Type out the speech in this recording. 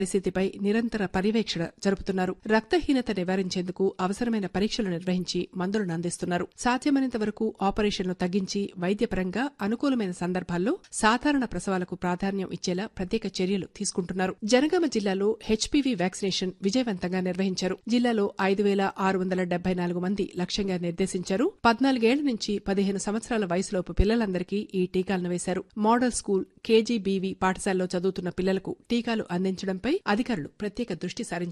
పరిస్థితిపై నిరంతర పర్యవేక్షణ జరుపుతున్నారు రక్తహీనత నివారించేందుకు అవసరమైన పరీక్షలు నిర్వహించి మందులను అందిస్తున్నారు సాధ్యమైనంత వరకు ఆపరేషన్లు తగ్గించి వైద్యపరంగా అనుకూలమైన సందర్భాల్లో సాధారణ ప్రసవాలకు ప్రాధాన్యం ఇచ్చేలా ప్రత్యేక చర్యలు తీసుకుంటున్నారు జనగామ జిల్లాలో హెచ్పీవీ వ్యాక్సినేషన్ విజయవంతంగా నిర్వహించారు జిల్లాలో ఐదు వేల ఆరు వందల డెబ్బై నాలుగు మంది లక్ష్యంగా నిర్దేశించారు పద్నాలుగేళ్ల నుంచి పదిహేను సంవత్సరాల వయసులోపు పిల్లలందరికీ ఈ టీకాలను వేశారు మోడల్ స్కూల్ కేజీబీవీ పాఠశాలలో చదువుతున్న పిల్లలకు టీకాలు అందించడంపై అధికారులు ప్రత్యేక దృష్టి సారించారు